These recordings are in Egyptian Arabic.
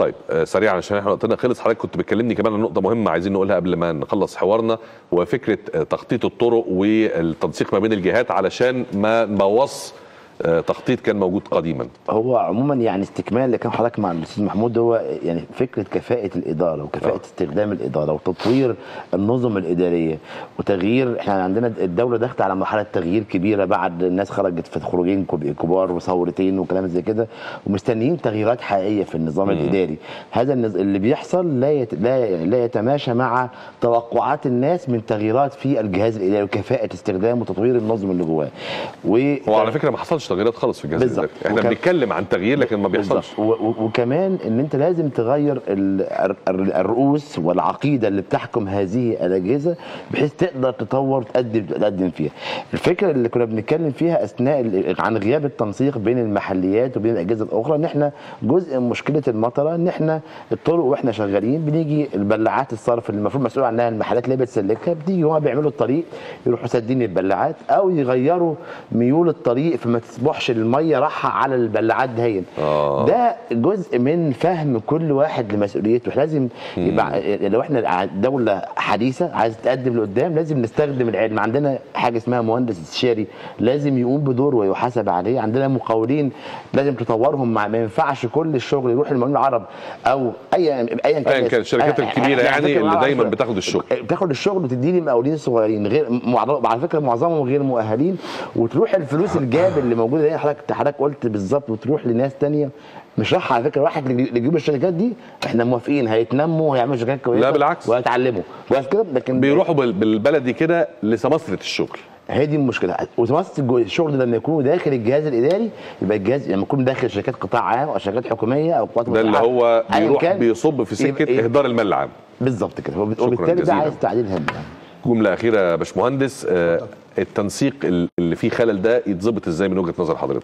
طيب آه، سريعا عشان احنا وقتنا خلص حضرتك كنت بتكلمني كمان عن نقطه مهمه عايزين نقولها قبل ما نخلص حوارنا وفكره آه، تخطيط الطرق والتنسيق ما بين الجهات علشان ما نبوظ آه، تخطيط كان موجود قديما هو عموما يعني استكمال اللي كان حضرتك مع الاستاذ محمود هو يعني فكره كفاءه الاداره وكفاءه آه. استخدام الاداره وتطوير النظم الاداريه وتغيير احنا عندنا الدوله داخله على مرحله تغيير كبيره بعد الناس خرجت في خروجين كب- كبار وثورتين وكلام زي كده ومستنيين تغييرات حقيقيه في النظام الاداري هذا النز... اللي بيحصل لا يت... لا لا يتماشى مع توقعات الناس من تغييرات في الجهاز الاداري وكفاءه استخدام وتطوير النظم اللي جواه و... هو على فكره ما حصلش تغييرات خالص في الجهاز بالظبط. الاداري احنا وكان- بنتكلم عن تغيير لكن ما بيحصلش بالظبط. و- و- وكمان ان انت لازم تغير ال- الر- الر- الرؤوس والعقيده اللي بتحكم هذه الاجهزه بحيث تقدر تطور وتقدم تقدم فيها. الفكره اللي كنا بنتكلم فيها اثناء ال- عن غياب التنسيق بين المحليات وبين الاجهزه الاخرى ان احنا جزء من مشكله المطره ان احنا الطرق واحنا شغالين بنيجي البلاعات الصرف اللي المفروض مسؤول عنها المحلات اللي هي بتسلكها بتيجي هما بيعملوا الطريق يروحوا سادين البلاعات او يغيروا ميول الطريق فما تصبحش الميه رايحه على البلاعات دهين آه. ده جزء من فهم كل واحد لمسؤوليته إحنا لازم يبقى لو احنا دوله حديثه عايزه تقدم لقدام لازم نستخدم العلم عندنا حاجه اسمها مهندس استشاري لازم يقوم بدور ويحاسب عليه عندنا مقاولين لازم تطورهم مع ما ينفعش كل الشغل يروح للمقاولين العرب او اي ايا كان أياً كان الشركات أي- الكبيرة أي- يعني فكرة اللي معاها دايماً عشرة. بتاخد الشغل. بتاخد الشغل وتديني مقاولين صغيرين غير معظم- على فكره معظمهم غير مؤهلين وتروح الفلوس الجاب اللي موجوده دي حضرتك حضرتك قلت بالظبط وتروح لناس تانية مش راح على فكره واحد اللي يجيب الشركات دي احنا موافقين هيتنموا وهيعملوا شركات كويسه لا بالعكس. وهيتعلموا بس كده لكن بيروحوا بال- بالبلدي كده لسمسره الشغل هي دي المشكله وتمثل الجو- الشغل ده لما يكون داخل الجهاز الاداري يبقى الجهاز لما يكون داخل شركات قطاع عام او شركات حكوميه او قوات ده اللي مسلحة، هو أياً بيروح كان، بيصب في يبقى- سكه اهدار المال العام بالظبط كده وب- شكراً وبالتالي ده جزيلاً. عايز تعديل هام يعني. جمله اخيره يا باشمهندس آه، التنسيق اللي فيه خلل ده يتظبط ازاي من وجهه نظر حضرتك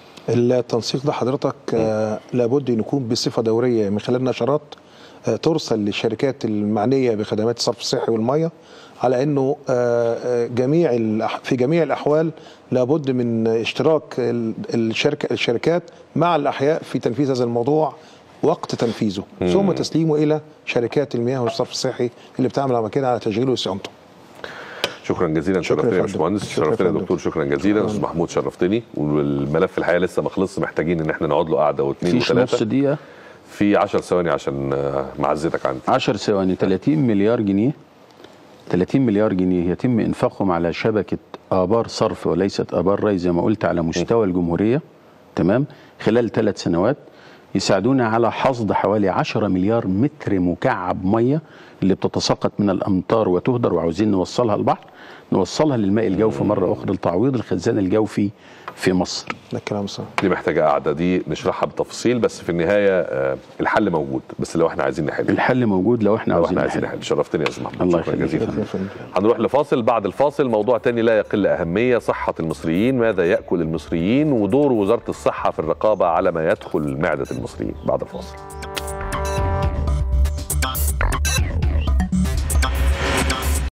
التنسيق ده حضرتك آه، لابد ان يكون بصفه دوريه من خلال نشرات آه، ترسل للشركات المعنيه بخدمات الصرف الصحي والميه على انه آه، آه، جميع الأح- في جميع الاحوال لابد من اشتراك ال- الشركه الشركات مع الاحياء في تنفيذ هذا الموضوع وقت تنفيذه ثم تسليمه الى شركات المياه والصرف الصحي اللي بتعمل على كده على تشغيله وصيانته شكرا جزيلا شكراً شرفتني يا يا فندم. باشمهندس شكراً يا شرفتني يا فندم. دكتور شكرا جزيلا استاذ محمود شرفتني والملف الحقيقه لسه ما خلصش محتاجين ان احنا نقعد له قعده واثنين فيش نص وثلاثه دقيقة في 10 ثواني عشان آه، معزتك عندي 10 ثواني 30 مليار جنيه 30 مليار جنيه يتم انفاقهم على شبكة آبار صرف وليست آبار ري زي ما قلت على مستوى الجمهورية تمام خلال ثلاث سنوات يساعدونا على حصد حوالي 10 مليار متر مكعب مية اللي بتتساقط من الأمطار وتهدر وعاوزين نوصلها البحر نوصلها للماء الجوفي مرة أخرى لتعويض الخزان الجوفي في مصر ده الكلام صح دي محتاجه قعده دي نشرحها بالتفصيل بس في النهايه آه، الحل موجود بس لو احنا عايزين نحل الحل موجود لو احنا لو عاوزين احنا عايزين نحل نحل شرفتني يا استاذ محمود الله شكرا يخليك. جزيلا يا فندم. هنروح لفاصل بعد الفاصل موضوع تاني لا يقل أهمية صحة المصريين ماذا يأكل المصريين ودور وزارة الصحة في الرقابة على ما يدخل معدة المصريين بعد الفاصل